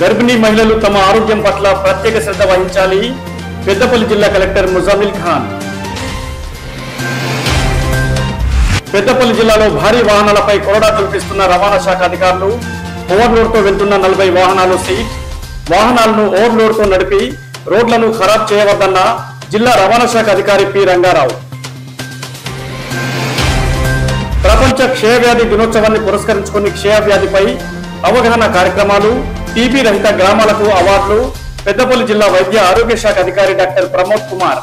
గర్భిణీ మహిళలు తమ ఆరోగ్యం పట్ల ప్రత్యేక శ్రద్ధ వహించాలి పెద్దపల్లి జిల్లా కలెక్టర్ ముజామిల్ ఖాన్ పెద్దపల్లి జిల్లాలో భారీ వాహనాలపై కొరడా కల్పిస్తున్న రవాణా శాఖ అధికారులు ఓవర్లోడ్ తో వెళ్తున్న నలభై వాహనాలు సీట్ వాహనాలను ఓవర్లోడ్ తో నడిపి రోడ్లను ఖరాబ్ చేయవద్దన్న జిల్లా రవాణా శాఖ అధికారి పి రంగారావు ప్రపంచ క్షయవ్యాధి దినోత్సవాన్ని పురస్కరించుకుని క్షయవ్యాధిపై అవగాహన కార్యక్రమాలు టీబీ రహిత గ్రామాలకు అవార్డులు పెద్దపల్లి జిల్లా వైద్య ఆరోగ్య శాఖ అధికారి doctor Pramod Kumar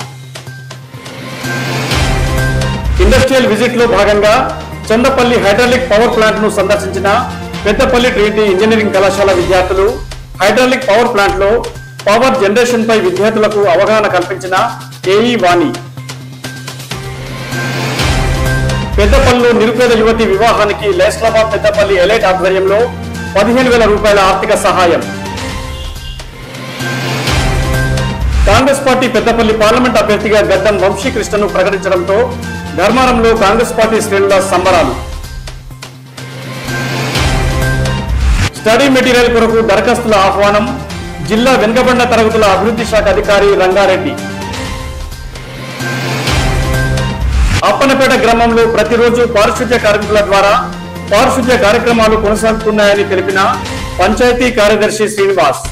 industrial visit లో భాగంగా చందపల్లి హైడ్రాలిక్ పవర్ ప్లాంట్ ను సందర్శించిన పెద్దపల్లి ట్రినిటీ ఇంజనీరింగ్ కళాశాల విద్యార్థులు హైడ్రాలిక్ పవర్ ప్లాంట్ లో పవర్ జనరేషన్ పై విద్యార్థులకు అవగాహన కల్పించిన ఏఈ వాణి పెద్దపల్లిలో నిరుపేద యువతి వివాహానికి లేస్లాబాద్ పెద్దపల్లి ఎలైట్ ఆధ్వర్యంలో పదిహేను వేల రూపాయల ఆర్థిక సహాయం కాంగ్రెస్ పార్టీ పెద్దపల్లి పార్లమెంట్ అభ్యర్థిగా గడ్డం వంశీకృష్ణను ప్రకటించడంతో ధర్మారంలో కాంగ్రెస్ పార్టీ శ్రేణుల సంబరాలు స్టడీ మెటీరియల్ కొరకు దరఖాస్తుల ఆహ్వానం జిల్లా వెనుకబడిన తరగతుల అభివృద్ధి శాఖ అధికారి రంగారెడ్డి అప్పనపేట గ్రామంలో ప్రతిరోజు పారిశుద్ధ్య కార్మికుల ద్వారా పారిశుద్ధ్య కార్యక్రమాలు కొనసాగుతున్నాయని తెలిపిన పంచాయతీ కార్యదర్శి శ్రీనివాస్